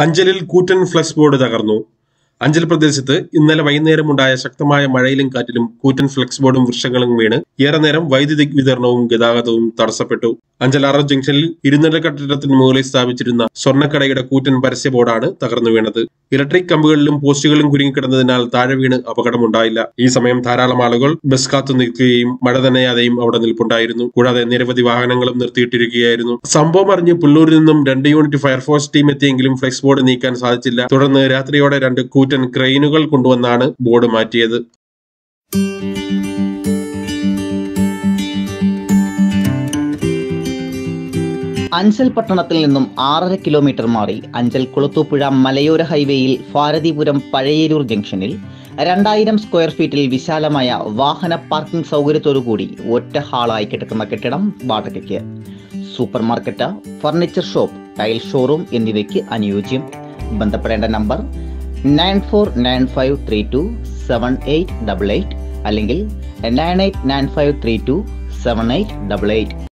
അഞ്ചലിൽ കൂറ്റൻ flex board തകർന്നു അഞ്ചൽ പ്രദേശത്ത് ഇന്നലെ വൈകുന്നേരം ഉണ്ടായ ശക്തമായ മഴയിലും കാറ്റിലും കൂറ്റൻ ഫ്ലക്സ് ബോർഡും വൃക്ഷങ്ങളും വീണ് ഏറെ നേരം വൈദ്യുതി വിതരണവും ഗതാഗതവും തടസ്സപ്പെട്ടു അഞ്ചൽ ആറ് ജംഗ്ഷനിൽ ഇരുനില കെട്ടിടത്തിന് മുകളിൽ സ്ഥാപിച്ചിരുന്ന സ്വർണ്ണക്കടയുടെ കൂറ്റൻ പരസ്യ ബോർഡാണ് തകർന്നു വീണത് ഇലക്ട്രിക് കമ്പുകളിലും പോസ്റ്റുകളും കുരുങ്ങിക്കിടന്നതിനാൽ താഴെ വീണ് അപകടമുണ്ടായില്ല ഈ സമയം ധാരാളം ആളുകൾ ബസ് കാത്തു നിൽക്കുകയും മഴ നനയാതെയും അവിടെ നിൽപ്പുണ്ടായിരുന്നു കൂടാതെ നിരവധി വാഹനങ്ങളും നിർത്തിയിട്ടിരിക്കുകയായിരുന്നു സംഭവം അറിഞ്ഞ് പുല്ലൂരിൽ നിന്നും രണ്ട് യൂണിറ്റ് ഫയർഫോഴ്സ് ടീം എത്തിയെങ്കിലും ഫ്ലെക്സ് ബോർഡ് നീക്കാൻ സാധിച്ചില്ല തുടർന്ന് രാത്രിയോടെ രണ്ട് കൂറ്റൻ ക്രെയിനുകൾ കൊണ്ടുവന്നാണ് ബോർഡ് മാറ്റിയത് അഞ്ചൽ പട്ടണത്തിൽ നിന്നും ആറര കിലോമീറ്റർ മാറി അഞ്ചൽ കുളത്തൂപ്പുഴ മലയോര ഹൈവേയിൽ ഭാരതിപുരം പഴയരൂർ ജംഗ്ഷനിൽ രണ്ടായിരം സ്ക്വയർ ഫീറ്റിൽ വിശാലമായ വാഹന പാർക്കിംഗ് സൗകര്യത്തോടുകൂടി ഒറ്റ ഹാളായി കിടക്കുന്ന കെട്ടിടം വാടകയ്ക്ക് super market furniture shop tile showroom എന്നിവയ്ക്ക് അനുയോജ്യം ബന്ധപ്പെടേണ്ട number nine four nine five three two seven eight double eight അല്ലെങ്കിൽ nine eight nine five three two seven eight double eight